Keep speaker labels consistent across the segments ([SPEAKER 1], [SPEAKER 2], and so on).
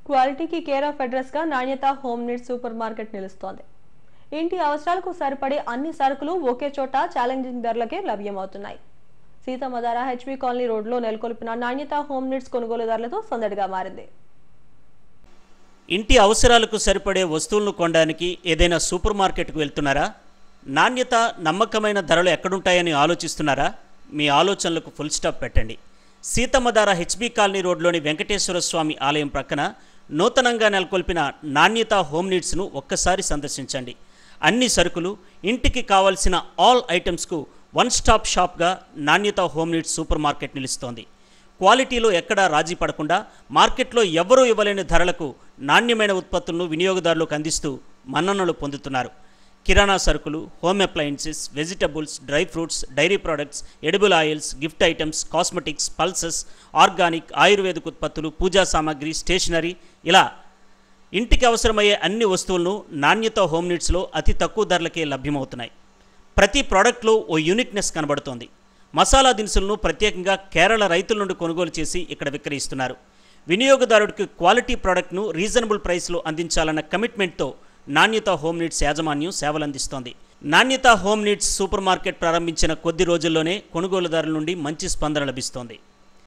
[SPEAKER 1] క్వాలిటీకి care of address గా నాణ్యత హోమ్ నీడ్ సూపర్ మార్కెట్ నిలుస్తోంది ఇంటి అవసరాలకు సరిపడే అన్ని సరుకులు ఒకే చోట ఛాలెంజింగ్ ధరలకే లభ్యమవుతున్నాయి సీతమ్మధార హెచ్బి కాలనీ రోడ్లో నెలకొల్పిన నాణ్యత హోమ్ నీడ్స్ కొనుగోలుదారులతో సందడిగా మారింది
[SPEAKER 2] ఇంటి అవసరాలకు సరిపడే వస్తువులను కొనడానికి ఏదైనా సూపర్ మార్కెట్కు వెళ్తున్నారా నాణ్యత నమ్మకమైన ధరలు ఎక్కడుంటాయని ఆలోచిస్తున్నారా మీ ఆలోచనలకు ఫుల్ స్టాప్ పెట్టండి సీతమ్మధార హెచ్బి కాలనీ రోడ్లోని వెంకటేశ్వర స్వామి ఆలయం ప్రక్కన నూతనంగా నెలకొల్పిన నాణ్యత హోమ్ నీడ్స్ను ఒక్కసారి సందర్శించండి అన్ని సరుకులు ఇంటికి కావలసిన ఆల్ ఐటమ్స్కు వన్ స్టాప్ షాప్గా నాణ్యత హోమ్ నీడ్స్ సూపర్ మార్కెట్ నిలుస్తోంది క్వాలిటీలో ఎక్కడా రాజీ పడకుండా మార్కెట్లో ఎవ్వరూ ఇవ్వలేని ధరలకు నాణ్యమైన ఉత్పత్తులను వినియోగదారులకు అందిస్తూ మన్ననలు పొందుతున్నారు కిరాణా సరుకులు home appliances vegetables dry fruits dairy products edible oils gift items cosmetics pulses organic ayurvedic ఉత్పత్తులు పూజా సామాగ్రి స్టేషనరీ ఇలా ఇంటికి అవసరమయ్యే అన్ని వస్తువులను నాణ్యత హోమ్ నీడ్స్లో అతి తక్కువ ధరలకే లభ్యమవుతున్నాయి ప్రతి ప్రోడక్ట్లో ఓ యూనిక్నెస్ కనబడుతోంది మసాలా దినుసులను ప్రత్యేకంగా కేరళ రైతుల నుండి కొనుగోలు చేసి ఇక్కడ విక్రయిస్తున్నారు వినియోగదారుడికి క్వాలిటీ ప్రోడక్ట్ను రీజనబుల్ ప్రైస్లో అందించాలన్న కమిట్మెంట్తో నాణ్యత హోమ్ నీడ్స్ యాజమాన్యం సేవలందిస్తోంది నాణ్యత హోమ్ నీడ్స్ సూపర్ మార్కెట్ ప్రారంభించిన కొద్ది రోజుల్లోనే కొనుగోలుదారుల నుండి మంచి స్పందన లభిస్తోంది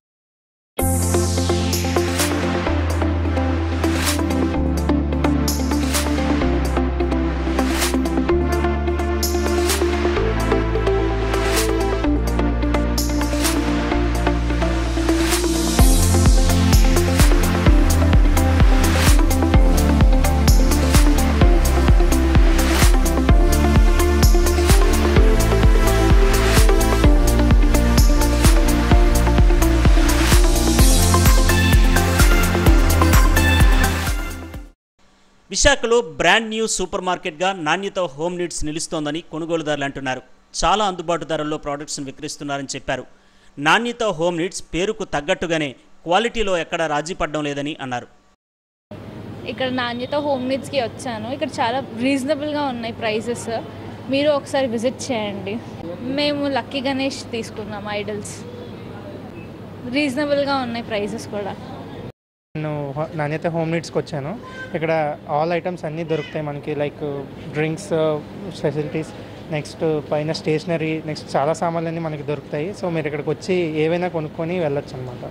[SPEAKER 2] విశాఖలో బ్రాండ్ న్యూ సూపర్ మార్కెట్గా నాణ్యత హోమ్ నీడ్స్ నిలుస్తోందని కొనుగోలుదారులు అంటున్నారు చాలా అందుబాటు ధరల్లో ప్రోడక్ట్స్ను విక్రయిస్తున్నారని చెప్పారు నాణ్యత హోమ్ నీడ్స్ పేరుకు తగ్గట్టుగానే క్వాలిటీలో ఎక్కడా రాజీ పడడం లేదని అన్నారు
[SPEAKER 3] ఇక్కడ నాణ్యత హోమ్ నీడ్స్కి వచ్చాను ఇక్కడ చాలా రీజనబుల్గా ఉన్నాయి ప్రైజెస్ మీరు ఒకసారి విజిట్ చేయండి మేము లక్కీ గణేష్ తీసుకున్నాం ఐడల్స్ రీజనబుల్గా ఉన్నాయి ప్రైజెస్ కూడా
[SPEAKER 4] నేను హో- నాణ్యత హోమ్ నీడ్స్కి వచ్చాను ఇక్కడ ఆల్ ఐటమ్స్ అన్నీ దొరుకుతాయి మనకి లైక్ డ్రింక్స్ ఫెసిలిటీస్ నెక్స్ట్ పైన స్టేషనరీ నెక్స్ట్ చాలా సామాన్లు మనకి దొరుకుతాయి సో మీరు ఇక్కడికి వచ్చి ఏవైనా కొనుక్కొని వెళ్ళొచ్చు అనమాట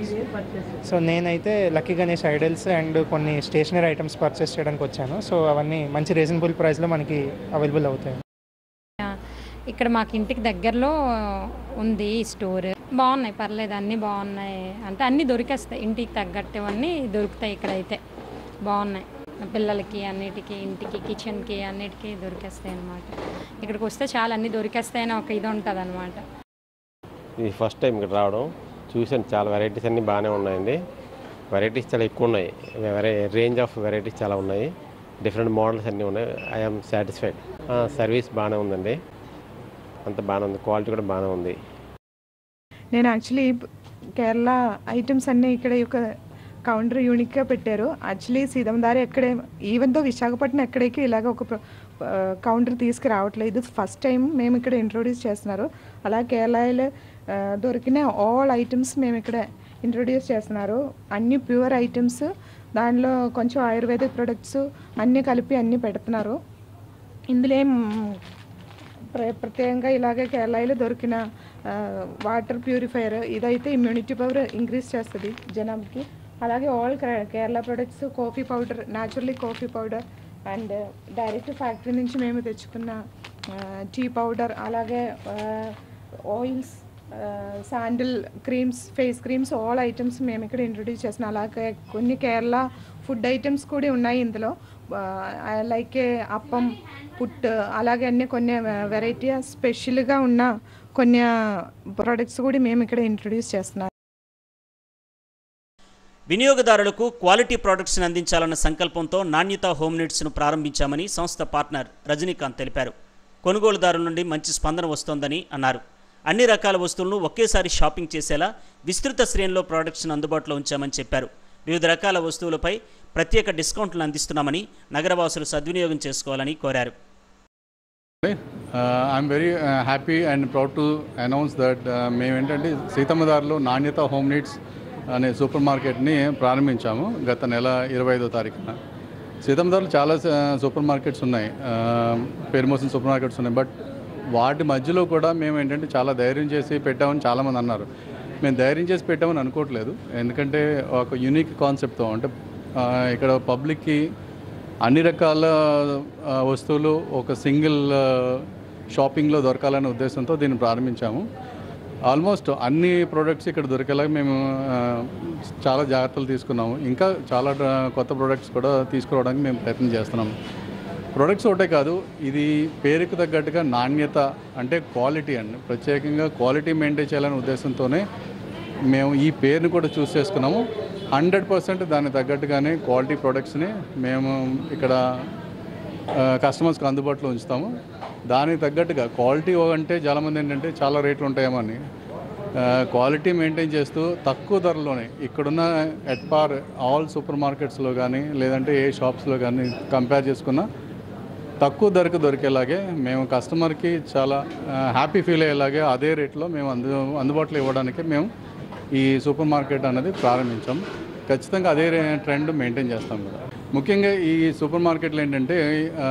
[SPEAKER 4] సో నేనైతే లక్కీ గణేష్ ఐడల్స్ అండ్ కొన్ని స్టేషనరీ ఐటమ్స్ పర్చేస్ చేయడానికి వచ్చాను సో అవన్నీ మంచి రీజనబుల్ ప్రైస్లో మనకి అవైలబుల్ అవుతాయి
[SPEAKER 5] ఇక్కడ మాకు ఇంటికి దగ్గరలో ఉంది ఈ స్టోర్ బాగున్నాయి పర్లేదు అన్నీ బాగున్నాయి అంటే అన్నీ దొరికేస్తాయి ఇంటికి తగ్గట్టువన్నీ దొరుకుతాయి ఇక్కడైతే బాగున్నాయి పిల్లలకి అన్నిటికీ ఇంటికి కిచెన్కి అన్నిటికీ దొరికేస్తాయి అన్నమాట ఇక్కడికి వస్తే చాలా అన్నీ దొరికేస్తాయని ఒక ఇది ఉంటుంది అనమాట
[SPEAKER 6] ఇది ఫస్ట్ టైం ఇక్కడ రావడం చూసాను చాలా వెరైటీస్ అన్నీ బాగానే ఉన్నాయండి వెరైటీస్ చాలా ఎక్కువ ఉన్నాయి వెరై రేంజ్ ఆఫ్ వెరైటీస్ చాలా ఉన్నాయి డిఫరెంట్ మోడల్స్ అన్నీ ఉన్నాయి ఐఎమ్ సాటిస్ఫైడ్ సర్వీస్ బాగానే ఉందండి అంత బాగానే ఉంది క్వాలిటీ కూడా బాగానే ఉంది
[SPEAKER 7] నేను యాక్చువల్లీ కేరళ ఐటమ్స్ అన్నీ ఇక్కడ ఒక కౌంటర్ యూనిక్గా పెట్టారు యాక్చువల్లీ సీతందారి ఎక్కడే ఈవెన్ తో విశాఖపట్నం ఎక్కడికి ఇలాగ ఒక కౌంటర్ తీసుకురావట్లేదు ఇది ఫస్ట్ టైం మేము ఇక్కడ ఇంట్రొడ్యూస్ చేస్తున్నారు అలా కేరళలో ఆ, దొరికిన ఆల్ ఐటమ్స్ మేము ఇక్కడ ఇంట్రొడ్యూస్ చేస్తున్నారు అన్ని ప్యూర్ ఐటమ్స్ దానిలో కొంచెం ఆయుర్వేదిక్ ప్రొడక్ట్స్ అన్నీ కలిపి అన్నీ పెడుతున్నారు ఇందులో ఏం ప్ర- ప్రత్యేకంగా ఇలాగే కేరళలో దొరికిన ఆ, వాటర్ ప్యూరిఫైయర్ ఇదైతే ఇమ్యూనిటీ పవర్ ఇంక్రీజ్ చేస్తుంది జనానికి అలాగే ఆల్ కే- Kerala products coffee powder naturally coffee powder and direct factory నుంచి మేము తెచ్చుకున్న టీ పౌడర్ అలాగే oils sandal creams face creams all items మేము ఇక్కడ ఇంట్రొడ్యూస్ చేస్తున్నాం అలాగే కొన్ని కేరళ ఫుడ్ ఐటమ్స్ కూడా ఉన్నాయి ఇందులో లైక్ అప్పం పుట్ అలాగే అన్ని కొన్ని వెరైటీ స్పెషల్గా ఉన్న కొన్ని ప్రొడక్ట్స్ కూడా మేము ఇక్కడ ఇంట్రొడ్యూస్ చేస్తున్నాం
[SPEAKER 2] వినియోగదారులకు క్వాలిటీ ప్రోడక్ట్స్ని అందించాలన్న సంకల్పంతో నాణ్యత హోమ్ నీడ్స్ను ప్రారంభించామని సంస్థ పార్ట్నర్ రజనీకాంత్ తెలిపారు కొనుగోలుదారుల నుండి మంచి స్పందన వస్తోందని అన్నారు అన్ని రకాల వస్తువులను ఒకేసారి షాపింగ్ చేసేలా విస్తృత శ్రేణిలో ప్రోడక్ట్స్ను అందుబాటులో ఉంచామని చెప్పారు వివిధ రకాల వస్తువులపై ప్రత్యేక డిస్కౌంట్లను అందిస్తున్నామని నగరవాసులు సద్వినియోగం చేసుకోవాలని కోరారు
[SPEAKER 8] I'm very happy and proud to announce that మేము ఏంటంటే సీతమ్మదారిలో నాణ్యత హోమ్ నీడ్స్ అనే సూపర్ మార్కెట్ని ప్రారంభించాము గత నెల ఇరవై ఐదో తారీఖున సీతందారులు చాలా స- సూపర్ మార్కెట్స్ ఉన్నాయి ఆ, పేరు మోసిన సూపర్ మార్కెట్స్ ఉన్నాయి బట్ వాటి మధ్యలో కూడా మేము ఏంటంటే చాలా ధైర్యం చేసి పెట్టామని చాలామంది అన్నారు మేము ధైర్యం చేసి పెట్టామని అనుకోవట్లేదు ఎందుకంటే ఒక యూనిక్ కాన్సెప్ట్తో అంటే ఆ, ఇక్కడ పబ్లిక్కి అన్ని రకాల ఆ, వస్తువులు ఒక సింగిల్ ఆ, షాపింగ్లో దొరకాలనే ఉద్దేశంతో దీన్ని ప్రారంభించాము ఆల్మోస్ట్ అన్ని ప్రోడక్ట్స్ ఇక్కడ దొరికేలాగా మేము ఆ, చాలా జాగ్రత్తలు తీసుకున్నాము ఇంకా చాలా డ్ర- కొత్త ప్రోడక్ట్స్ కూడా తీసుకురావడానికి మేము ప్రయత్నం చేస్తున్నాము ప్రొడక్ట్స్ ఒకటే కాదు ఇది పేరుకు తగ్గట్టుగా నాణ్యత అంటే క్వాలిటీ అండి ప్రత్యేకంగా క్వాలిటీ మెయింటైన్ చేయాలనే ఉద్దేశంతోనే మేము ఈ పేరుని కూడా చూస్ చేసుకున్నాము హండ్రెడ్ పర్సెంట్ దానికి తగ్గట్టుగానే క్వాలిటీ ప్రొడక్ట్స్ని మేము ఇక్కడ కస్టమర్స్కి అందుబాటులో ఉంచుతాము దానికి తగ్గట్టుగా క్వాలిటీ అంటే చాలామంది ఏంటంటే చాలా రేట్లు ఉంటాయేమో అని క్వాలిటీ మెయింటైన్ చేస్తూ తక్కువ ధరలోనే ఇక్కడున్న ఎట్ పార్ ఆల్ సూపర్ మార్కెట్స్లో కానీ లేదంటే ఏ షాప్స్లో కానీ కంపేర్ చేసుకున్న తక్కువ ధరకు దొరికేలాగే మేము కస్టమర్కి చాలా హ్యాపీ ఫీల్ అయ్యేలాగే అదే రేట్లో మేము అందు అందుబాటులో ఇవ్వడానికి మేము ఈ సూపర్ మార్కెట్ అనేది ప్రారంభించాం ఖచ్చితంగా అదే రే- ట్రెండ్ మెయింటైన్ చేస్తాం కూడా ముఖ్యంగా ఈ సూపర్ మార్కెట్లు ఏంటంటే ఆ,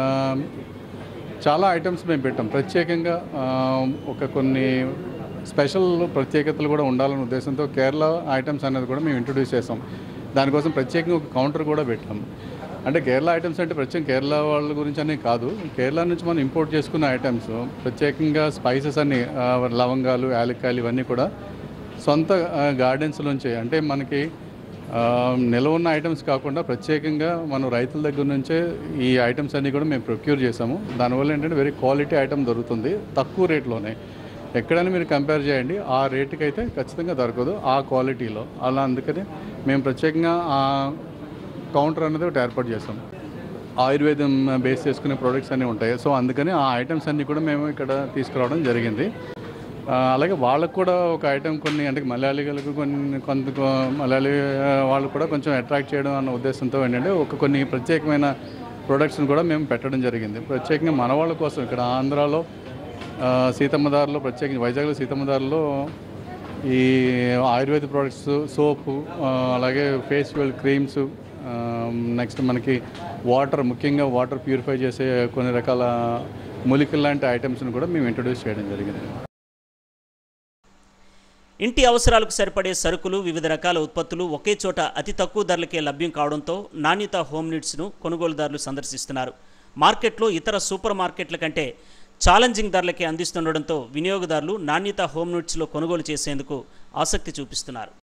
[SPEAKER 8] చాలా ఐటమ్స్ మేము పెట్టాం ప్రత్యేకంగా ఆ, ఒక కొన్ని స్పెషల్ ప్రత్యేకతలు కూడా ఉండాలనే ఉద్దేశంతో కేరళ ఐటమ్స్ అనేది కూడా మేము ఇంట్రొడ్యూస్ చేసాం దానికోసం ప్రత్యేకంగా ఒక కౌంటర్ కూడా పెట్టాం అంటే కేరళ ఐటమ్స్ అంటే ప్రత్యేకం కేరళ వాళ్ళ గురించి అనే కాదు కేరళ నుంచి మనం ఇంపోర్ట్ చేసుకున్న ఐటమ్స్ ప్రత్యేకంగా స్పైసెస్ అన్ని ఆ, లవంగాలు యాలక్కాయలు ఇవన్నీ కూడా సొంత గార్డెన్స్ నుంచి అంటే మనకి ఆ, నిల్వ ఉన్న ఐటమ్స్ కాకుండా ప్రత్యేకంగా మనం రైతుల దగ్గర నుంచే ఈ ఐటమ్స్ అన్నీ కూడా మేము ప్రొక్యూర్ చేసాము దానివల్ల ఏంటంటే వెరీ క్వాలిటీ ఐటమ్ దొరుకుతుంది తక్కువ రేట్లోనే ఎక్కడైనా మీరు కంపేర్ చేయండి ఆ రేటుకి అయితే ఖచ్చితంగా దొరకదు ఆ క్వాలిటీలో అలా అందుకని మేము ప్రత్యేకంగా ఆ కౌంటర్ అనేది ఒకటి ఏర్పాటు చేసాం ఆయుర్వేదం బేస్ చేసుకునే ప్రోడక్ట్స్ అన్నీ ఉంటాయి సో అందుకని ఆ ఐటమ్స్ అన్నీ కూడా మేము ఇక్కడ తీసుకురావడం జరిగింది ఆ, అలాగే వాళ్ళకు కూడా ఒక ఐటమ్ కొన్ని అంటే మలయాళీలకు కొన్ని కొంత కొ- మలయాళీ ఆ, వాళ్ళు కూడా కొంచెం అట్రాక్ట్ చేయడం అన్న ఉద్దేశంతో ఏంటంటే ఒక కొన్ని ప్రత్యేకమైన ప్రొడక్ట్స్ని కూడా మేము పెట్టడం జరిగింది ప్రత్యేకంగా మన వాళ్ళ కోసం ఇక్కడ ఆంధ్రాలో ఆ, సీతమ్మదారులో ప్రత్యేకంగా వైజాగ్లో సీతమ్మదారులో ఈ ఆయుర్వేద ప్రోడక్ట్స్ సోపు ఆ, అలాగే ఫేషియల్ క్రీమ్స్ నెక్స్ట్ మనకి వాటర్ ముఖ్యంగా వాటర్ ప్యూరిఫై చేసే కొన్ని రకాల మూలికలు లాంటి ఐటమ్స్ని కూడా మేము ఇంట్రొడ్యూస్ చేయడం జరిగింది
[SPEAKER 2] ఇంటి అవసరాలకు సరిపడే సరుకులు వివిధ రకాల ఉత్పత్తులు ఒకే చోట అతి తక్కువ ధరలకే లభ్యం కావడంతో నాణ్యత హోమ్ నీడ్స్ను కొనుగోలుదారులు సందర్శిస్తున్నారు మార్కెట్లో ఇతర సూపర్ మార్కెట్ల కంటే ఛాలెంజింగ్ ధరలకే అందిస్తుండడంతో వినియోగదారులు నాణ్యత హోమ్ నీడ్స్లో కొనుగోలు చేసేందుకు ఆసక్తి చూపిస్తున్నారు